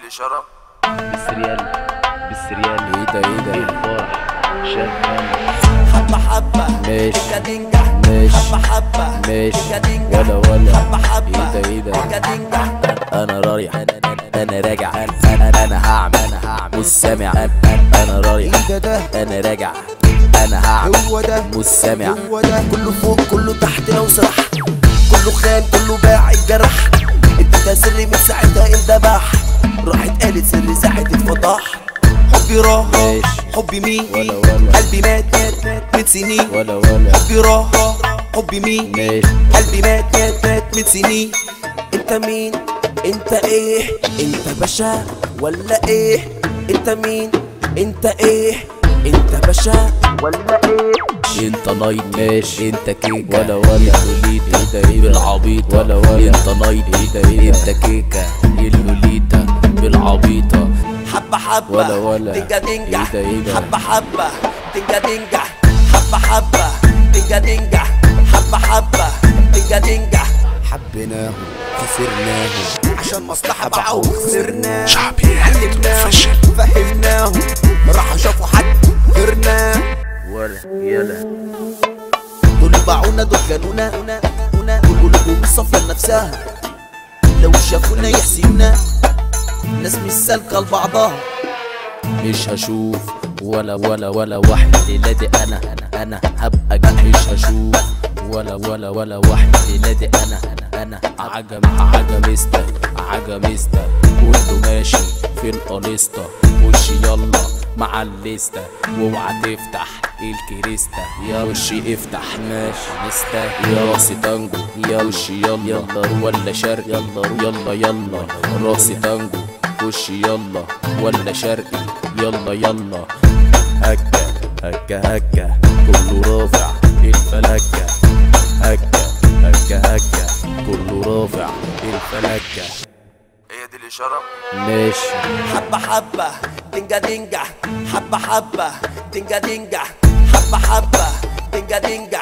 الإشارة بالسريال بالسريال ايه ده ايه ده الفرح شغال حبة حبة ماشي. دنجا دنجا ماشي. حبة حبة ماشي. دنجا دنجا ولا ولا. حبة حبة ايه ده ايه ده؟ دنجا دنجا انا رايح انا راجع انا انا هعمل انا هعمل مش سامع انا رايح ده ده انا راجع انا هعمل هو ده مش سامع هو ده كله فوق كله تحت لو سرح كله خان كله باع الجرح اديتها سري من ساعتها اندبح راحت قالت سري ساعة اتفضح حبي راح ماشي. حبي مين ولا ولا. قلبي مات مات مات من سنين ولا ولا حبي راح حبي مين ماشي قلبي مات مات مات من سنين انت مين انت ايه انت باشا ولا ايه انت مين انت ايه انت باشا ولا ايه انت نايت ماشي انت كيكة ولا ولا اللوليتا ايه ده ايه بالعبيط ولا ولا انت نايت ايه ده ايه انت كيكة اللوليتا بالعبيطة حبة حبة ولا ولا. دنجا دنجا ايه ده ايه ده؟ حبة حبة دنجا دنجا حبة حبة دنجا دنجا حبة حبة دنجا دنجا حبيناهم خسرناهم عشان مصلحة باعوا وخسرنا شعبي علمناهم فهمناهم راحوا شافوا حد غيرنا ولا يلا دول باعونا دول جانونا دول قلوبهم صفى لنفسها لو شافونا يحسدونا ناس مش سالكة لبعضها مش هشوف ولا ولا ولا واحدة ليلادي انا انا انا هبقى جد مش هشوف ولا ولا ولا واحدة ليلادي انا انا انا عجم عجمستة عجمستة كله ماشي في القليسطة خش يلا مع الليستة واوعى تفتح الكريستا يا وشي افتح ماشي نستا يا راسي تانجو يا وشي يلا يلا ولا شرق يلا يلا يلا راسي تانجو خش يلا ولا شرقي يلا يلا هكا هكا هكا كله رافع الفلكة هكا هكا هكا كله رافع الفلكة هي دي الإشارة ماشي حبة حبة دنجا دنجا حبة حبة دنجا دنجا حبة حبة دنجا دنجا